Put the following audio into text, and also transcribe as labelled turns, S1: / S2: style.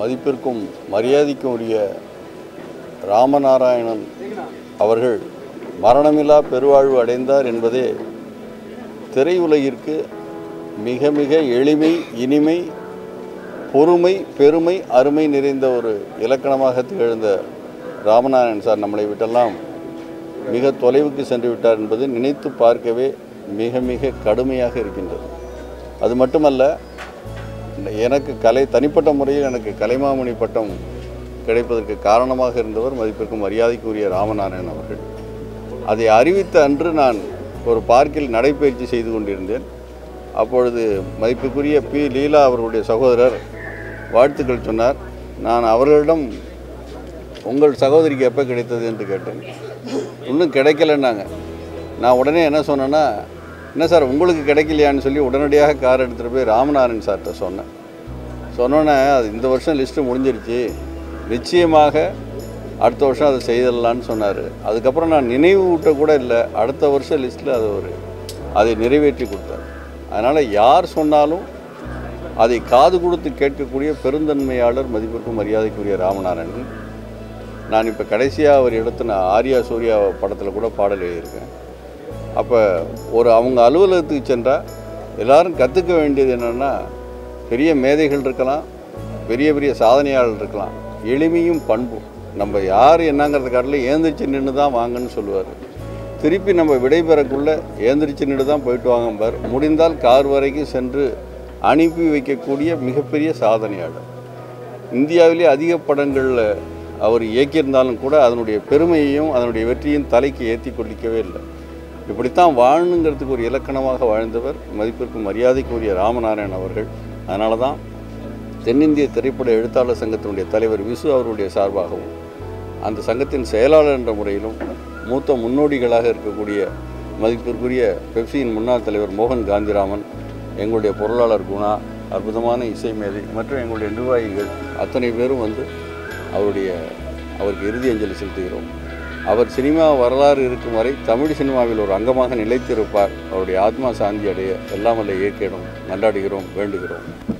S1: மதிப்பிற்கும் மரியாதைக்கும் உரிய ராமநாராயணன் அவர்கள் மரணமில்லா பெருவாழ்வு அடைந்தார் என்பதே திரையுலகிற்கு மிக மிக எளிமை இனிமை பொறுமை பெருமை அருமை நிறைந்த ஒரு இலக்கணமாக திகழ்ந்த ராமநாராயணன் சார் நம்மளை விட்டெல்லாம் மிக தொலைவுக்கு சென்று விட்டார் என்பது நினைத்து பார்க்கவே மிக மிக கடுமையாக இருக்கின்றது அது மட்டுமல்ல எனக்கு கலை தனிப்பட்ட முறையில் எனக்கு கலைமாமணி பட்டம் கிடைப்பதற்கு காரணமாக இருந்தவர் மதிப்பிற்கும் மரியாதைக்குரிய ராமநாராயணன் அவர்கள் அதை அறிவித்த அன்று நான் ஒரு பார்க்கில் நடைப்பயிற்சி செய்து கொண்டிருந்தேன் அப்பொழுது மதிப்புக்குரிய பி லீலா அவர்களுடைய சகோதரர் வாழ்த்துக்கள் சொன்னார் நான் அவர்களிடம் உங்கள் சகோதரிக்கு எப்போ கிடைத்தது என்று கேட்டேன் இன்னும் கிடைக்கலன்னாங்க நான் உடனே என்ன சொன்னேன்னா என்ன சார் உங்களுக்கு கிடைக்கலையான்னு சொல்லி உடனடியாக கார் எடுத்துகிட்டு போய் ராமநாதன் சார்கிட்ட சொன்னேன் சொன்னோன்னே அது இந்த வருஷம் லிஸ்ட்டு முடிஞ்சிருச்சு நிச்சயமாக அடுத்த வருஷம் அதை செய்திடலான்னு சொன்னார் அதுக்கப்புறம் நான் நினைவு ஊட்ட கூட இல்லை அடுத்த வருஷம் லிஸ்ட்டில் அதை ஒரு அதை நிறைவேற்றி கொடுத்தார் அதனால் யார் சொன்னாலும் அதை காது கொடுத்து கேட்கக்கூடிய பெருந்தன்மையாளர் மதிப்பிற்கும் மரியாதைக்குரிய ராமநாராயணன் நான் இப்போ கடைசியாக அவர் எடுத்து நான் ஆர்யா சூர்யா படத்தில் கூட பாடல் எழுதியிருக்கேன் அப்போ ஒரு அவங்க அலுவலகத்துக்கு சென்றால் எல்லாரும் கற்றுக்க வேண்டியது என்னென்னா பெரிய மேதைகள் இருக்கலாம் பெரிய பெரிய சாதனையாளர் இருக்கலாம் எளிமையும் பண்பும் நம்ம யார் என்னங்கிறத காட்டில் ஏந்திரிச்சு நின்று தான் வாங்கன்னு சொல்லுவார் திருப்பி நம்ம விடைபெறக்குள்ளே ஏந்திரிச்சு நின்று தான் போயிட்டு வாங்கம்பார் முடிந்தால் கார் வரைக்கும் சென்று அனுப்பி வைக்கக்கூடிய மிகப்பெரிய சாதனையாளர் இந்தியாவிலே அதிக படங்களில் அவர் இயக்கியிருந்தாலும் கூட அதனுடைய பெருமையையும் அதனுடைய வெற்றியும் தலைக்கு ஏற்றி கொள்ளிக்கவே இல்லை இப்படித்தான் வாழணுங்கிறதுக்கு ஒரு இலக்கணமாக வாழ்ந்தவர் மதிப்பிற்கும் மரியாதைக்குரிய ராமநாராயணன் அவர்கள் அதனால தான் தென்னிந்திய திரைப்பட எழுத்தாளர் சங்கத்தினுடைய தலைவர் விசு அவருடைய சார்பாகவும் அந்த சங்கத்தின் செயலாளர் என்ற முறையிலும் மூத்த முன்னோடிகளாக இருக்கக்கூடிய மதிப்பிற்குரிய பெப்சியின் முன்னாள் தலைவர் மோகன் காந்திராமன் எங்களுடைய பொருளாளர் குணா அற்புதமான இசை மேதை மற்றும் எங்களுடைய நிர்வாகிகள் அத்தனை பேரும் வந்து அவருடைய அவருக்கு இறுதி அஞ்சலி செலுத்துகிறோம் அவர் சினிமா வரலாறு இருக்கும் வரை தமிழ் சினிமாவில் ஒரு அங்கமாக நிலைத்திருப்பார் அவருடைய ஆத்மா சாந்தி அடைய எல்லாம் வல்ல இயற்கையிடம் நல்லாடுகிறோம் வேண்டுகிறோம்